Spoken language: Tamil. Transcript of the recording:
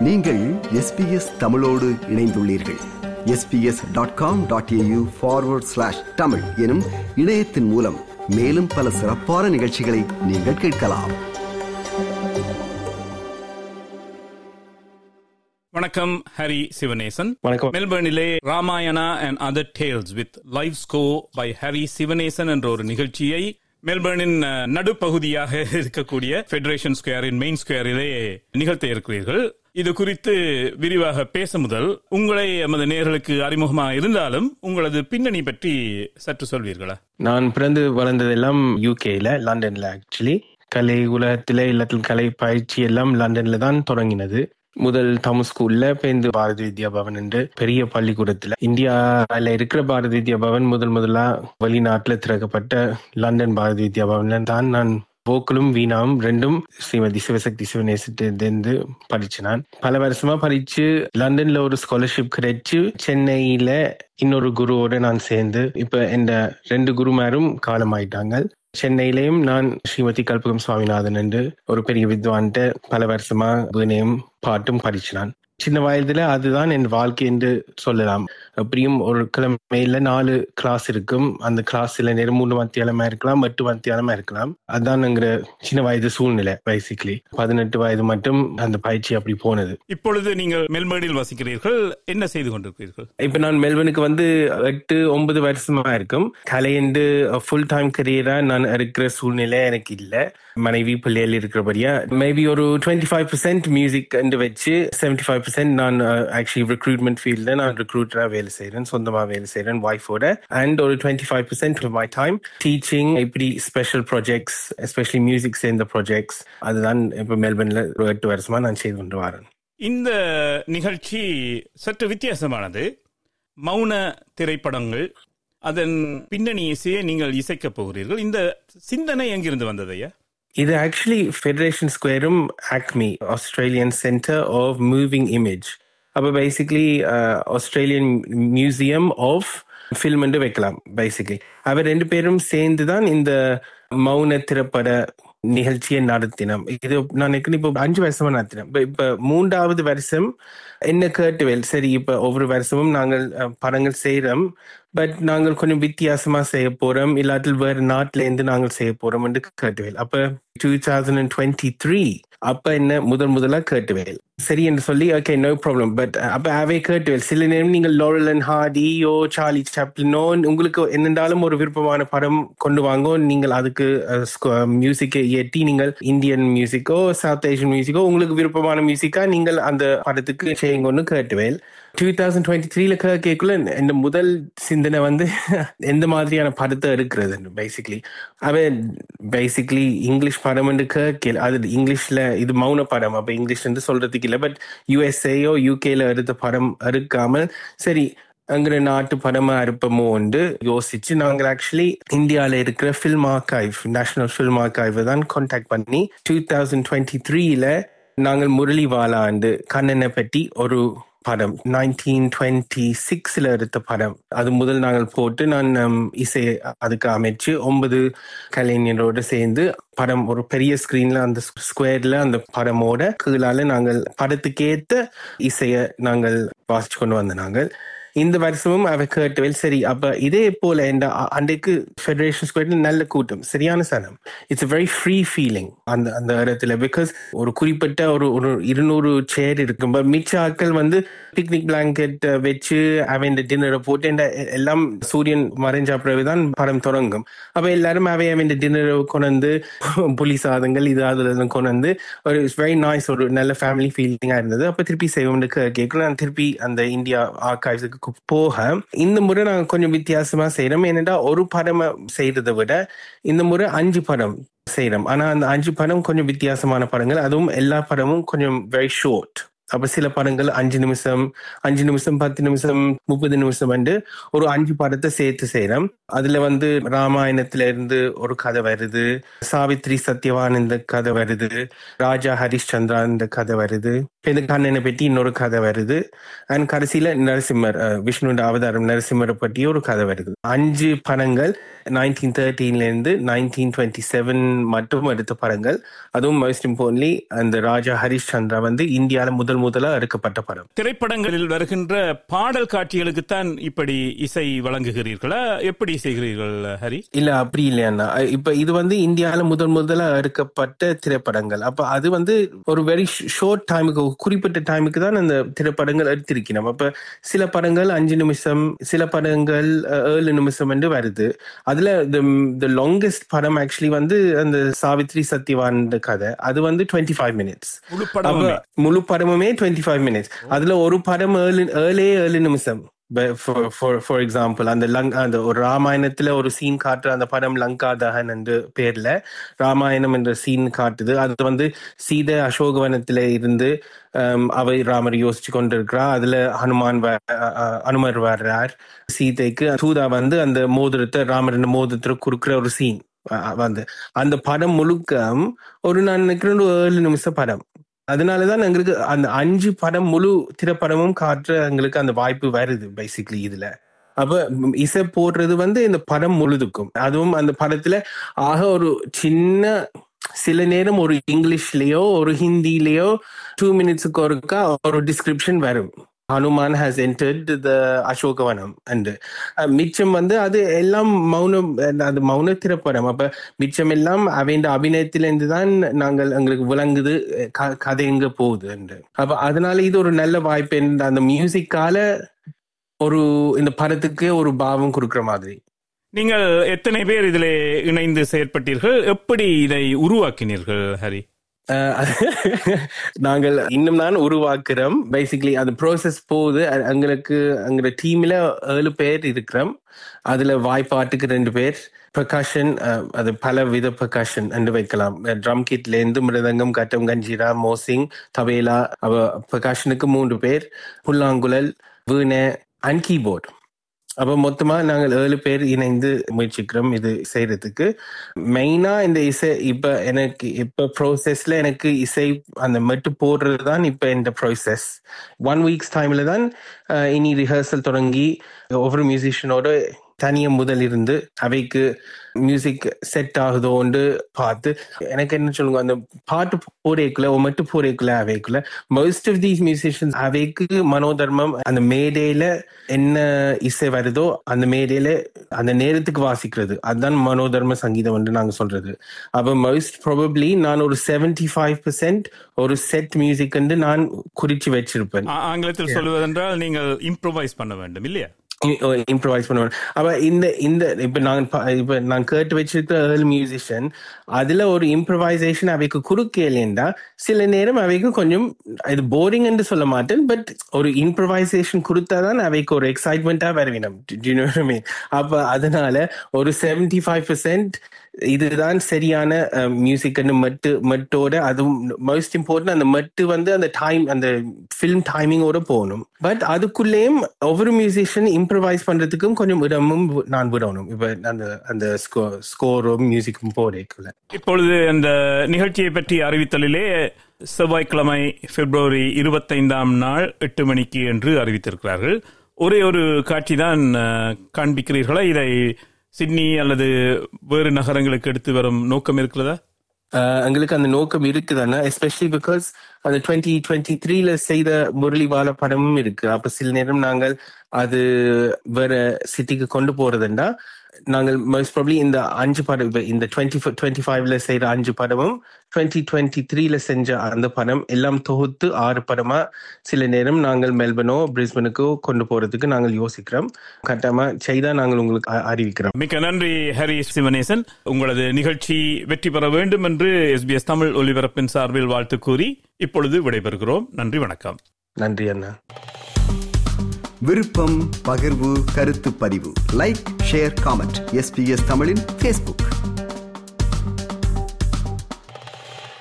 நீங்கள் எஸ்பிஎஸ் தமிழோடு இணைந்துள்ளீர்கள் SBS dot com dot AU forward slash Tamil எனும் இணையத்தின் மூலம் மேலும் பல சிறப்பான நிகழ்ச்சிகளை நீங்கள் கேட்கலாம் வணக்கம் ஹரி சிவனேசன் வணக்கம். மெல்பர்னிலே Ramayana and other tales with live score by Hari Sivanesan என்ற ஒரு நிகழ்ச்சியை மெல்பர்னின் அஹ், நடுப்பகுதியாக இருக்கக்கூடிய ஃபெடரேஷன் ஸ்கொயரின் மெயின் ஸ்கொயரிலே நிகழ்த்த இருக்கிறீர்கள் இது குறித்து விரிவாக பேச முதல் உங்களை எமது நேர்களுக்கு அறிமுகமாக இருந்தாலும் உங்களது பின்னணி பற்றி சற்று சொல்வீர்களா நான் பிறந்து வளர்ந்ததெல்லாம் யூகேல லண்டன்ல ஆக்சுவலி கலை உலகத்திலே இல்லாட்டில் கலை பயிற்சி எல்லாம் லண்டன்ல தான் தொடங்கினது முதல் தமிழ் ஸ்கூல்ல பேருந்து பாரதி வித்யா பவன் என்று பெரிய பள்ளிக்கூடத்துல இந்தியால இருக்கிற பாரதி வித்யா பவன் முதல் முதலா வெளிநாட்டுல திறக்கப்பட்ட லண்டன் பாரதி வித்யா பவன்ல தான் நான் போக்கலும் வீணாவும் ரெண்டும் ஸ்ரீமதி சிவசக்தி சிவநேசத்திலிருந்து படிச்சு நான் பல வருஷமா படிச்சு லண்டன்ல ஒரு ஸ்காலர்ஷிப் கிடைச்சு சென்னையில இன்னொரு குருவோட நான் சேர்ந்து இப்ப இந்த ரெண்டு குருமாரும் காலமாயிட்டாங்க சென்னையிலேயும் நான் ஸ்ரீமதி கல்பகம் சுவாமிநாதன் என்று ஒரு பெரிய வித்வான்ட்ட பல வருஷமா வீணையும் பாட்டும் படிச்சினான் சின்ன வயதுல அதுதான் என் வாழ்க்கை என்று சொல்லலாம் அப்படியும் ஒரு கிழமையில நாலு கிளாஸ் இருக்கும் அந்த கிளாஸ்ல நேரம் மூணு மத்தியாலமா இருக்கலாம் எட்டு மத்தியாலமா இருக்கலாம் அதான்ங்கிற சின்ன வயது சூழ்நிலை பேசிக்கலி பதினெட்டு வயது மட்டும் அந்த பயிற்சி அப்படி போனது இப்பொழுது நீங்கள் மெல்பர்னில் வசிக்கிறீர்கள் என்ன செய்து கொண்டிருக்கிறீர்கள் இப்ப நான் மெல்பர்னுக்கு வந்து எட்டு ஒன்பது வருஷமா இருக்கும் கலையண்டு ஃபுல் டைம் கரியரா நான் இருக்கிற சூழ்நிலை எனக்கு இல்ல மனைவி பிள்ளைகள் இருக்கிறபடியா மேபி ஒரு டுவெண்ட்டி ஃபைவ் பர்சன்ட் மியூசிக் வச்சு செவன்டி ஃபைவ் பர்சன்ட் நான் ஆக்சுவலி ரெக்ரூட்மெண்ட் ஃபீல்ட்ல நான் ரெக்ரூட்டரா வேலை செய்யறேன் சொந்தமா வேலை செய்யறேன் ஒய்ஃபோட அண்ட் ஒரு twenty five percent my time teaching இப்படி ஸ்பெஷல் ப்ராஜெக்ட்ஸ் எஸ்பெஷலி மியூசிக் சேர்ந்த ப்ராஜெக்ட்ஸ் அதுதான் இப்ப மெல்பர்ன்ல ஒரு எட்டு வருஷமா நான் செய்து கொண்டு வரேன் இந்த நிகழ்ச்சி சற்று வித்தியாசமானது மௌன திரைப்படங்கள் அதன் பின்னணி இசையை நீங்கள் இசைக்கப் போகிறீர்கள் இந்த சிந்தனை எங்கிருந்து வந்ததையா இது ஆக்சுவலி ஃபெடரேஷன் ஸ்கொயரும் ACMI Australian centre of moving image அப்போ basically Australian museum of film என்று வைக்கலாம் பேசிக்லி அவர் ரெண்டு பேரும் சேர்ந்து தான் இந்த மௌன திரைப்பட நிகழ்ச்சியை நடத்தினோம் இது நான் ஏற்கனவே இப்போ அஞ்சு வருஷமா நடத்தினோம் இப்ப இப்ப மூன்றாவது வருஷம் என்ன கேட்டுவேல் சரி இப்ப ஒவ்வொரு வருஷமும் நாங்கள் அஹ், படங்கள் செய்யறோம் பட் நாங்கள் கொஞ்சம் வித்தியாசமா செய்ய போறோம் இல்லாட்டில் வேறு நாட்டில இருந்து நாங்கள் செய்ய போறோம் என்று கேட்டுவேல் அப்ப two thousand and twenty three அப்ப என்ன முதல் முதலா கேட்டுவேல் சரி என்று சொல்லி ஓகே நோ ப்ராப்ளம் பட் அப்ப அவை கேட்டுவேல் சில நேரம் நீங்கள் லோரல் அண்ட் ஹார்டியோ சார்லி சாப்ளினோ உங்களுக்கு என்னென்றாலும் ஒரு விருப்பமான படம் கொண்டு வாங்கோ நீங்கள் அதுக்கு மியூசிக்கை இயற்றி நீங்கள் இந்தியன் மியூசிக்கோ சவுத் ஏஷியன் மியூசிக்கோ உங்களுக்கு விருப்பமான மியூசிக்கா நீங்கள் அந்த படத்துக்கு செய்யுங்கன்னு கேட்டுவேல் டூ தௌசண்ட் டுவெண்ட்டி த்ரீல கேட்கல இந்த முதல் சிந்தனை வந்து எந்த மாதிரியான படத்தை எடுக்கிறது பேசிக்லி அவன் பேசிக்லி இங்கிலீஷ் படம் கேட்கல அது இங்கிலீஷ்ல இது மௌன படம் அப்ப இங்கிலீஷ்ல இருந்து சொல்றதுக்கு இல்லை பட் யூஎஸ்ஏயோ யூகேல எடுத்த படம் எடுக்காமல் சரி அங்கிற நாட்டு படமா இருப்போமோ என்று யோசிச்சு நாங்கள் ஆக்சுவலி இந்தியால இருக்கிற film archive national film archive தான் கான்டாக்ட் பண்ணி டூ தௌசண்ட் டுவெண்ட்டி த்ரீல நாங்கள் முரளி வாலாண்டு கண்ணனை பற்றி ஒரு படம் நைன்டீன் டுவெண்ட்டி சிக்ஸ்ல எடுத்த படம் அது முதல் நாங்கள் போட்டு நான் ஹம், இசை அதுக்கு அமைச்சு ஒன்பது கலைஞரோடு சேர்ந்து படம் ஒரு பெரிய ஸ்கிரீன்ல அந்த ஸ்கொயர்ல அந்த படமோட கீழால நாங்கள் படத்துக்கேத்த இசைய நாங்கள் வாசிச்சு கொண்டு வந்த நாங்கள் இந்த வருஷமும் அவ கேட்டவேல் சரி அப்ப இதே போல இந்த அ- அன்றைக்கு ஃபெடரேஷன் ஸ்கொயர்ல நல்ல கூட்டம் சரியான சனம் இட்ஸ் வெரி ஃப்ரீ ஃபீலிங் அந்த அந்த இடத்துல பிகாஸ் ஒரு குறிப்பிட்ட ஒரு ஒரு இருநூறு சேர் இருக்கும் But மிச்ச ஆட்கள் வந்து பிக்னிக் பிளாங்கெட் வச்சு அவன் டின்னரை போட்டு இந்த எ- எல்லாம் சூரியன் மறைஞ்ச பிறகுதான் படம் தொடங்கும் அப்ப எல்லாரும் அவை அவன் டின்னரை கொண்டு புலி சாதங்கள் இது அதுல கொண்டு வந்து ஒரு வெரி நைஸ் ஒரு நல்ல ஃபேமிலி ஃபீலிங்கா இருந்தது அப்ப திருப்பி செய்வோம்னு கேட்கல நான் திருப்பி அந்த இந்தியா ஆர்கைவ்ஸுக்கு போக இந்த முறை நாங்க கொஞ்சம் வித்தியாசமா செய்யறோம் ஏனென்றா ஒரு படம் செய்யறதை விட இந்த முறை அஞ்சு படம் செய்யறோம் ஆனா அந்த அஞ்சு படம் கொஞ்சம் வித்தியாசமான படங்கள் அதுவும் எல்லா படமும் கொஞ்சம் வெரி ஷார்ட் அப்ப சில படங்கள் அஞ்சு நிமிஷம் அஞ்சு நிமிஷம் பத்து நிமிஷம் முப்பது நிமிஷம் வந்து ஒரு அஞ்சு படத்தை சேர்த்து செய்யறோம் அதுல வந்து ராமாயணத்துல இருந்து ஒரு கதை வருது சாவித்ரி சத்யவான் இந்த கதை வருது ராஜா ஹரிஷ்சந்திரா இந்த கதை வருது இப்ப இந்த கண்ணனை பற்றி இன்னொரு கதை வருது அண்ட் கடைசியில நரசிம்மர் அஹ், விஷ்ணுவோட அவதாரம் நரசிம்மரை பற்றி ஒரு கதை வருது அஞ்சு படங்கள் நைன்டீன் தேர்ட்டீன்ல இருந்து நைன்டீன் டுவெண்ட்டி செவன் மட்டும் எடுத்த படங்கள் அதுவும் மோஸ்ட் இம்பார்ட்லி அந்த ராஜா ஹரிஷ் சந்திரா வந்து இந்தியால முதல் முதலா எடுக்கப்பட்ட படம் திரைப்படங்களில் வருகின்ற பாடல் காட்சிகளுக்குத்தான் இப்படி இசை வழங்குகிறீர்களா எப்படி செய்கிறீர்கள் ஹரி இல்ல அப்படி இல்லையா இப்ப இது வந்து இந்தியால முதல் முதலா எடுக்கப்பட்ட திரைப்படங்கள் அப்ப அது வந்து ஒரு வெரி ஷோர்ட் டைமுக்கு குறிப்பிட்ட டைமுக்கு தான் அந்த திரைப்படங்கள் எடுத்திருக்கணும் அப்ப சில படங்கள் அஞ்சு நிமிஷம் சில படங்கள் அஹ், ஏழு நிமிஷம் என்று வருது அதுல த லாங்கெஸ்ட் படம் ஆக்சுவலி வந்து அந்த சாவித்ரி சத்யவான் கதை அது வந்து டுவெண்ட்டி ஃபைவ் மினிட்ஸ் முழு படமுமே முழு படமுமே டுவெண்ட்டி ஃபைவ் மினிட்ஸ் அதுல ஒரு படம் ஏழு ஏழே ஏழு நிமிஷம் ஃபார் எக்ஸாம்பிள் அந்த லங் அந்த ஒரு ராமாயணத்துல ஒரு சீன் காட்டுற அந்த படம் லங்கா தகன் என்ற பேர்ல ராமாயணம் என்ற சீன் காட்டுது அது வந்து சீதை அசோகவனத்துல இருந்து ஹம், அவை ராமர் யோசிச்சு கொண்டிருக்கிறா அதுல ஹனுமான் வ- அ- அ- அனுமர் வர்றார் சீதைக்கு தூதா வந்து அந்த மோதிரத்தை ராமர் மோதிரத்தை குறுக்கிற ஒரு சீன் வந்து அந்த படம் முழுக்க ஒரு நான் நினைக்கிறேன் ஒரு ஏழு நிமிஷம் படம் அதனாலதான் எங்களுக்கு அந்த அஞ்சு படம் முழு திரைப்படமும் காட்டுற எங்களுக்கு அந்த வாய்ப்பு வருது பேசிக்கலி இதுல அப்ப ம், இசை போடுறது வந்து இந்த படம் முழுதுக்கும் அதுவும் அந்த படத்துல ஆக ஒரு சின்ன சில நேரம் ஒரு இங்கிலீஷ்லயோ ஒரு ஹிந்திலயோ டூ மினிட்ஸுக்கு ஒருக்கா ஒரு டிஸ்கிரிப்ஷன் வரும் Hanuman has entered the Ashokavanam and மிச்சம் வந்து அது எல்லாம் மௌனம் அஹ் அது மௌன திரைப்படம் அப்ப மிச்சம் எல்லாம் அவன் அபிநயத்திலிருந்து தான் நாங்கள் எங்களுக்கு விளங்குது அஹ் க- கதை எங்க போகுது என்று அப்ப அதனால இது ஒரு நல்ல வாய்ப்பு என்று அந்த மியூசிக்கால ஒரு இந்த படத்துக்கு ஒரு பாவம் கொடுக்கிற மாதிரி நீங்கள் எத்தனை பேர் இதிலே இணைந்து செயற்பட்டீர்கள் எப்படி இதை உருவாக்கினீர்கள் ஹரி அஹ் நாங்கள் இன்னும் தான் உருவாக்குறோம் பேசிக்கலி அந்த ப்ரோசஸ் போகுது அ- எங்களுக்கு எங்களோட டீம்ல ஏழு பேர் இருக்கிறோம் அதுல வாய்ப்பாட்டுக்கு ரெண்டு பேர் பிரகாஷன் அது பல வித பிரகாஷன் என்று வைக்கலாம் ட்ரம் கிட்ல இருந்து மிருதங்கம் கட்டம் கஞ்சிரா மோசிங் தபேலா அவ பிரகாஷனுக்கு மூன்று பேர் புல்லாங்குழல் வீணை அண்ட் கீபோர்ட் அப்ப மொத்தமா நாங்கள் ஏழு பேர் இணைந்து முயற்சிக்கிறோம் இது செய்யறதுக்கு மெயினா இந்த இசை இப்ப எனக்கு இப்ப ப்ரோசஸ்ல எனக்கு இசை அந்த மெட்டு போடுறது தான் இப்ப இந்த ப்ரோசஸ் ஒன் வீக்ஸ் டைம்ல தான் அஹ், இனி ரிஹர்சல் தொடங்கி ஒவ்வொரு மியூசிஷியனோட தனிய முதல் இருந்து அவைக்கு மியூசிக் செட் ஆகுதோன்னு பார்த்து எனக்கு என்ன சொல்லுங்க அந்த பாட்டு போறேக்குள்ள மட்டும் போறேக்குள்ள அவைக்குள்ள மோஸ்ட் ஆஃப் தீஸ் மியூசிஷியன்ஸ் அவைக்கு மனோதர்மம் அந்த மேடையில என்ன இசை வருதோ அந்த மேடையில அந்த நேரத்துக்கு வாசிக்கிறது அதுதான் மனோதர்ம சங்கீதம் என்று நாங்க சொல்றது அப்ப மோஸ்ட் ப்ராபப்ளி நான் ஒரு 75% ஃபைவ் பெர்சென்ட் ஒரு செட் மியூசிக் நான் குறிச்சு வச்சிருப்பேன் ஆ- ஆங்கிலத்தில் சொல்வதென்றால் நீங்கள் இம்ப்ரோவைஸ் பண்ண வேண்டும் இல்லையா இம்ப்ரவைஸ் பண்ணுவேன் அப்ப இந்த இந்த இப்ப நான் ப- இப்ப நான் கேட்டு வச்சிருக்க ஏர்லி மியூசிஷியன் அதுல ஒரு இம்ப்ரவைசேஷன் அவைக்கு குறுக்கேலேண்டா சில நேரம் அவைக்கு கொஞ்சம் இது போரிங் என்று சொல்ல மாட்டேன் பட் ஒரு இம்ப்ரவைசேஷன் கொடுத்தாதான் அவைக்கு ஒரு எக்ஸைட்மெண்டா வருவினம் அப்ப அதனால ஒரு 75% ஃபைவ் பெர்சென்ட் இதுதான் சரியான மியூசிக் மட்டு மட்டோட அதுவும் மோஸ்ட் இம்பார்ட்டன்ட் அந்த மட்டு வந்து அந்த டைம் அந்த ஃபிலிம் டைமிங்கோட போகணும் பட் அதுக்குள்ளேயும் ஒவ்வொரு மியூசிஷியன் இம்ப்ரவைஸ் பண்றதுக்கும் கொஞ்சம் இடமும் நான் விடணும் இப்ப அந்த அந்த ஸ்கோரும் மியூசிக்கும் போறேக்குள்ள இப்பொழுது அந்த நிகழ்ச்சியை பற்றி அறிவித்தலிலே செவ்வாய்க்கிழமை பிப்ரவரி இருபத்தைந்தாம் நாள் எட்டு மணிக்கு என்று அறிவித்திருக்கிறார்கள் ஒரே ஒரு காட்சி தான் காண்பிக்கிறீர்களா இதை சிட்னி அல்லது வேறு நகரங்களுக்கு எடுத்து வரும் நோக்கம் இருக்கிறதா ஆஹ் எங்களுக்கு அந்த நோக்கம் இருக்குதானே எஸ்பெஷலி பிகாஸ் அந்த டுவெண்ட்டி டுவெண்ட்டி த்ரீல செய்த முரளிவால படமும் இருக்கு அப்ப சில நேரம் நாங்கள் அது வேற சிட்டிக்கு கொண்டு போறதுண்டா நாங்கள் மோஸ்ட் ப்ராப்ளி இந்த அஞ்சு படம் இப்ப இந்த டுவெண்ட்டி டுவெண்ட்டி ஃபைவ்ல செய்யற அஞ்சு படமும் டுவெண்ட்டி டுவெண்ட்டி த்ரீல செஞ்ச அந்த படம் எல்லாம் தொகுத்து ஆறு படமா சில நேரம் நாங்கள் மெல்பனோ பிரிஸ்பனுக்கோ கொண்டு போறதுக்கு நாங்கள் யோசிக்கிறோம் கட்டாயமா செய்தா நாங்கள் உங்களுக்கு அ- அறிவிக்கிறோம் மிக்க நன்றி ஹரி சிவனேசன் உங்களது நிகழ்ச்சி வெற்றி பெற வேண்டும் என்று எஸ்பிஎஸ் தமிழ் ஒலிபரப்பின் சார்பில் வாழ்த்து கூறி இப்பொழுது விடைபெறுகிறோம் நன்றி வணக்கம் நன்றி அண்ணா விருப்பம் பகிர்வு கருத்து பதிவு லைக் ஷேர் காமெண்ட் எஸ்பிஎஸ் தமிழின் ஃபேஸ்புக்